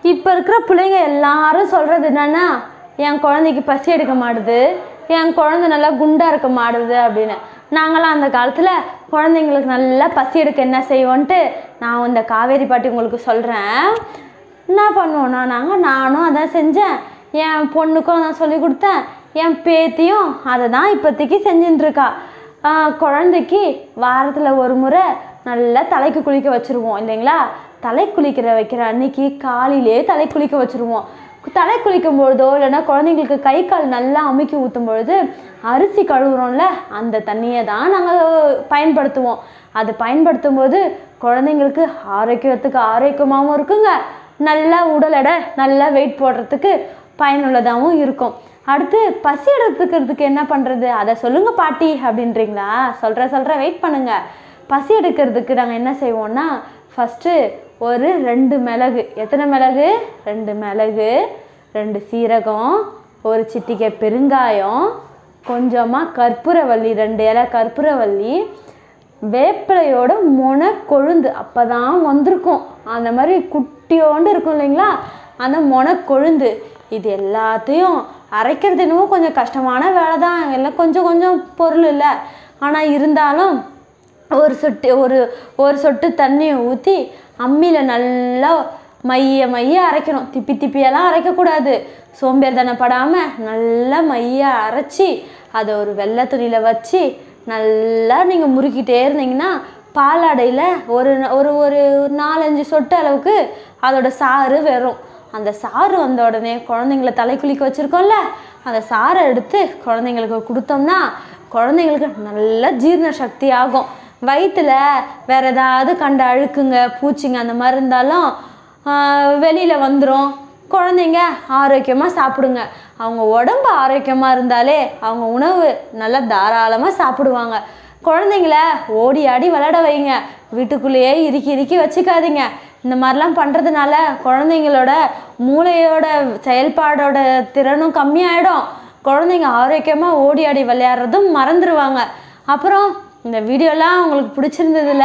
இப்போ இருக்கிற பிள்ளைங்க எல்லாரும் சொல்கிறது என்னன்னா என் குழந்தைக்கு பசி எடுக்க மாட்டுது என் குழந்தை நல்லா குண்டாக இருக்க மாட்டுது அப்படின்னு நாங்களாம் அந்த காலத்தில் குழந்தைங்களுக்கு நல்லா பசி எடுக்க என்ன செய்வோன்ட்டு நான் இந்த காவேரி பாட்டி உங்களுக்கு சொல்கிறேன் என்ன பண்ணுவோன்னா நாங்கள் நானும் அதான் செஞ்சேன் என் பொண்ணுக்கும் நான் சொல்லி கொடுத்தேன் என் பேத்தியும் அதை தான் இப்போதைக்கு செஞ்சுட்டு இருக்கா ஆஹ் குழந்தைக்கு வாரத்தில் ஒரு முறை நல்லா தலைக்கு குளிக்க வச்சுருவோம் இல்லைங்களா தலை குளிக்கிற வைக்கிற அன்னைக்கு காலையிலே தலை குளிக்க வச்சுருவோம் தலை குளிக்கும் பொழுதோ இல்லைன்னா குழந்தைங்களுக்கு கை கால் நல்லா அமுக்கி ஊற்றும் பொழுது அரிசி கழுவுறோம்ல அந்த தண்ணியை தான் நாங்கள் பயன்படுத்துவோம் அது பயன்படுத்தும் போது குழந்தைங்களுக்கு ஆரோக்கியத்துக்கு ஆரோக்கியமாகவும் இருக்குங்க நல்லா உடல் எடை நல்லா வெயிட் போடுறதுக்கு பயனுள்ளதாகவும் இருக்கும் அடுத்து பசி எடுத்துக்கிறதுக்கு என்ன பண்ணுறது அதை சொல்லுங்க பாட்டி அப்படின்றீங்களா சொல்கிற சொல்கிற வெயிட் பண்ணுங்க பசி எடுக்கிறதுக்கு நாங்கள் என்ன செய்வோம்னா ஃபஸ்ட்டு ஒரு ரெண்டு மிளகு எத்தனை மிளகு ரெண்டு மிளகு ரெண்டு சீரகம் ஒரு சிட்டிகை பெருங்காயம் கொஞ்சமாக கற்பூரவள்ளி ரெண்டு இலை கற்பூரவள்ளி வேப்பிலையோட மொன கொழுந்து அப்போ தான் வந்திருக்கும் அந்த மாதிரி குட்டியோண்டு இருக்கும் இல்லைங்களா அந்த மொன கொழுந்து இது எல்லாத்தையும் அரைக்கிறது என்னவோ கொஞ்சம் கஷ்டமான வேலை தான் எல்லாம் கொஞ்சம் கொஞ்சம் பொருள் இல்லை ஆனால் இருந்தாலும் ஒரு சொட்டு ஒரு ஒரு சொட்டு தண்ணியை ஊற்றி அம்மியில் நல்லா மைய மைய அரைக்கணும் திப்பி திப்பியெல்லாம் அரைக்கக்கூடாது சோம்பேறித்தனப்படாமல் நல்லா மைய அரைச்சி அதை ஒரு வெள்ளை துணியில் வச்சு நல்லா நீங்கள் முறுக்கிட்டே இருந்தீங்கன்னா பாலாடையில் ஒரு ஒரு ஒரு நாலஞ்சு சொட்டு அளவுக்கு அதோட சாறு வரும் அந்த சாறு வந்த உடனே குழந்தைங்கள தலை குளிக்க வச்சுருக்கோம்ல அந்த சாறை எடுத்து குழந்தைங்களுக்கு கொடுத்தோம்னா குழந்தைங்களுக்கு நல்ல ஜீரண சக்தி ஆகும் வயிற்றுல வேற ஏதாவது கண்ட அழுக்குங்க பூச்சிங்க அந்த மாதிரி இருந்தாலும் வெளியில் வந்துடும் குழந்தைங்க ஆரோக்கியமாக சாப்பிடுங்க அவங்க உடம்பு ஆரோக்கியமாக இருந்தாலே அவங்க உணவு நல்லா தாராளமாக சாப்பிடுவாங்க குழந்தைங்கள ஓடி ஆடி விளையாட வைங்க வீட்டுக்குள்ளேயே இறுக்கி இறுக்கி வச்சுக்காதீங்க இந்த மாதிரிலாம் பண்ணுறதுனால குழந்தைங்களோட மூளையோட செயல்பாடோட திறனும் கம்மியாயிடும் குழந்தைங்க ஆரோக்கியமாக ஓடி ஆடி விளையாடுறதும் மறந்துடுவாங்க அப்புறம் இந்த வீடியோலாம் உங்களுக்கு பிடிச்சிருந்ததுல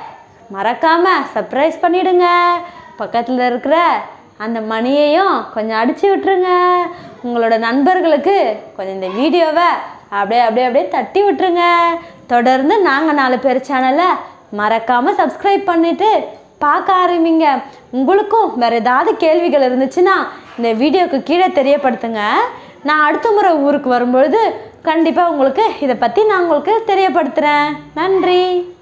மறக்காமல் சர்ப்ரைஸ் பண்ணிடுங்க பக்கத்தில் இருக்கிற அந்த மணியையும் கொஞ்சம் அடிச்சு விட்டுருங்க உங்களோட நண்பர்களுக்கு கொஞ்சம் இந்த வீடியோவை அப்படியே அப்படியே அப்படியே தட்டி விட்டுருங்க தொடர்ந்து நாங்கள் நாலு பேர் சேனலை மறக்காமல் சப்ஸ்கிரைப் பண்ணிவிட்டு பார்க்க ஆரம்பிங்க உங்களுக்கும் வேறு ஏதாவது கேள்விகள் இருந்துச்சுன்னா இந்த வீடியோக்கு கீழே தெரியப்படுத்துங்க நான் அடுத்த முறை ஊருக்கு வரும்பொழுது கண்டிப்பாக உங்களுக்கு இதை பற்றி நான் உங்களுக்கு தெரியப்படுத்துகிறேன் நன்றி